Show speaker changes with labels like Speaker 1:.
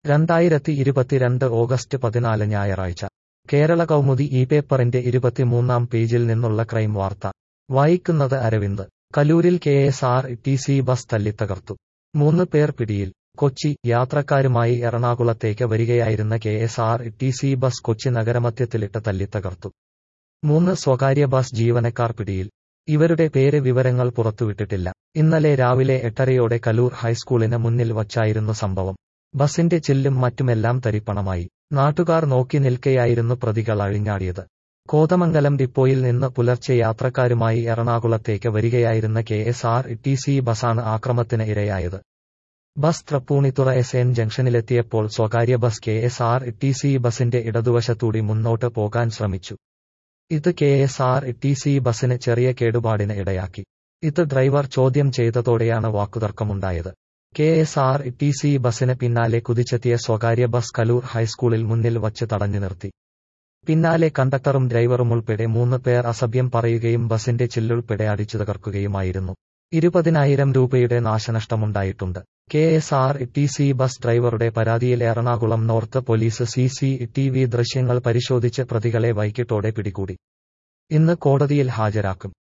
Speaker 1: രണ്ടായിരത്തി ഇരുപത്തിരണ്ട് ഓഗസ്റ്റ് പതിനാല് ഞായറാഴ്ച കേരള കൗമുദി ഈ പേപ്പറിന്റെ ഇരുപത്തിമൂന്നാം പേജിൽ നിന്നുള്ള ക്രൈം വാർത്ത വായിക്കുന്നത് അരവിന്ദ് കലൂരിൽ K S R T C bus തല്ലിത്തകർത്തു മൂന്ന് പേർ പിടിയിൽ കൊച്ചി യാത്രക്കാരുമായി എറണാകുളത്തേക്ക് വരികയായിരുന്ന K S R T C bus Kochi നഗരമധ്യത്തിലിട്ട് തല്ലിത്തകർത്തു മൂന്ന് സ്വകാര്യ ബസ് ജീവനക്കാർ പിടിയിൽ ഇവരുടെ പേര് വിവരങ്ങൾ പുറത്തുവിട്ടിട്ടില്ല ഇന്നലെ രാവിലെ എട്ടരയോടെ കലൂർ ഹൈസ്കൂളിന് മുന്നിൽ വച്ചായിരുന്നു സംഭവം ബസിന്റെ ചില്ലും മറ്റുമെല്ലാം തരിപ്പണമായി നാട്ടുകാർ നോക്കി നിൽക്കെയായിരുന്നു പ്രതികൾ അഴിഞ്ഞാടിയത് കോതമംഗലം ഡിപ്പോയിൽ നിന്ന് പുലർച്ചെ യാത്രക്കാരുമായി എറണാകുളത്തേക്ക് വരികയായിരുന്ന K S R T C ബസാണ് ആക്രമത്തിന് ഇരയായത് ബസ് തൃപ്പൂണിത്തുറ എസ് എൻ ജംഗ്ഷനിലെത്തിയപ്പോൾ സ്വകാര്യ bus K S R T C ബസിന്റെ ഇടതുവശത്തൂടി മുന്നോട്ട് പോകാൻ ശ്രമിച്ചു ഇത് K S R T C ബസിന് ചെറിയ കേടുപാടിന് ഇടയാക്കി ഇത് ഡ്രൈവർ ചോദ്യം ചെയ്തതോടെയാണ് വാക്കുതർക്കമുണ്ടായത് K S R T C ബസിന് പിന്നാലെ കുതിച്ചെത്തിയ സ്വകാര്യ ബസ് കലൂർ ഹൈസ്കൂളിൽ മുന്നിൽ വച്ച് തടഞ്ഞു നിർത്തി പിന്നാലെ കണ്ടക്ടറും ഡ്രൈവറും ഉൾപ്പെടെ മൂന്ന് പേർ അസഭ്യം പറയുകയും ബസിന്റെ ചില്ലുൾപ്പെടെ അടിച്ചു തകർക്കുകയുമായിരുന്നു ഇരുപതിനായിരം രൂപയുടെ നാശനഷ്ടമുണ്ടായിട്ടുണ്ട് K S R T C bus ഡ്രൈവറുടെ പരാതിയിൽ Ernakulam north police C C T V ദൃശ്യങ്ങൾ പരിശോധിച്ച് പ്രതികളെ വൈകിട്ടോടെ പിടികൂടി ഇന്ന് കോടതിയിൽ ഹാജരാക്കും